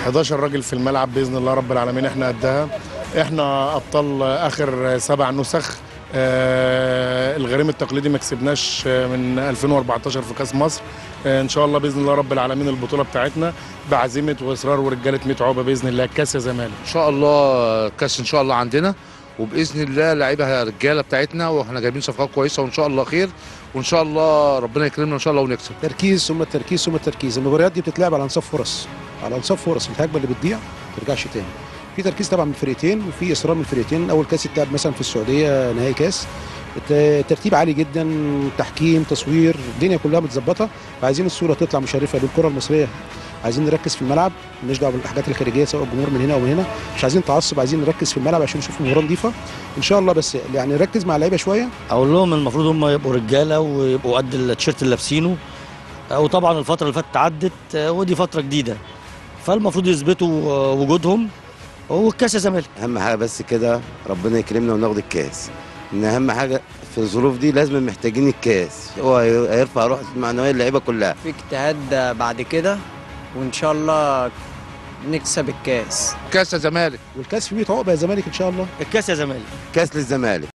11 راجل في الملعب باذن الله رب العالمين احنا قدها احنا ابطال اخر سبع نسخ آه الغريم التقليدي ما كسبناش آه، من 2014 في كاس مصر آه ان شاء الله باذن الله رب العالمين البطوله بتاعتنا بعزيمه واصرار ورجاله 100 عقبه باذن الله كاس يا زمالك ان شاء الله كاس ان شاء الله عندنا وباذن الله لعيبه رجاله بتاعتنا واحنا جايبين صفقات كويسه وان شاء الله خير وان شاء الله ربنا يكرمنا ان شاء الله ونكسب تركيز ثم التركيز ثم التركيز المباريات دي بتتلعب على انصاف فرص على انصاف فرص الهجمه اللي بتضيع ما ترجعش تاني في تركيز طبعا من الفرقتين وفي اصرار من الفرقتين اول كاس اتلعب مثلا في السعوديه نهائي كاس الت- ترتيب عالي جدا تحكيم تصوير الدنيا كلها متظبطه فعايزين الصوره تطلع مشرفه للكره المصريه عايزين نركز في الملعب مالناش دعوه بالحاجات الخارجيه سواء الجمهور من هنا او من هنا مش عايزين تعصب عايزين نركز في الملعب عشان نشوف مباراه نظيفه ان شاء الله بس يعني نركز مع اللعيبه شويه اقول لهم المفروض هم يبقوا رجاله ويبقوا قد التيشيرت اللي لابسينه وطبعا الفتره اللي فاتت عدت آه، ودي فتره جديده فالمفروض يثبتوا آه، وجودهم والكاس يا زمالك اهم حاجه بس كده ربنا يكرمنا وناخد الكاس ان اهم حاجه في الظروف دي لازم محتاجين الكاس هو هيرفع روح معنويه اللعيبه كلها في اجتهاد بعد كده وان شاء الله نكسب الكاس كاس يا زمالك والكاس في 100 عقبه يا زمالك ان شاء الله الكاس يا زمالك كاس للزمالك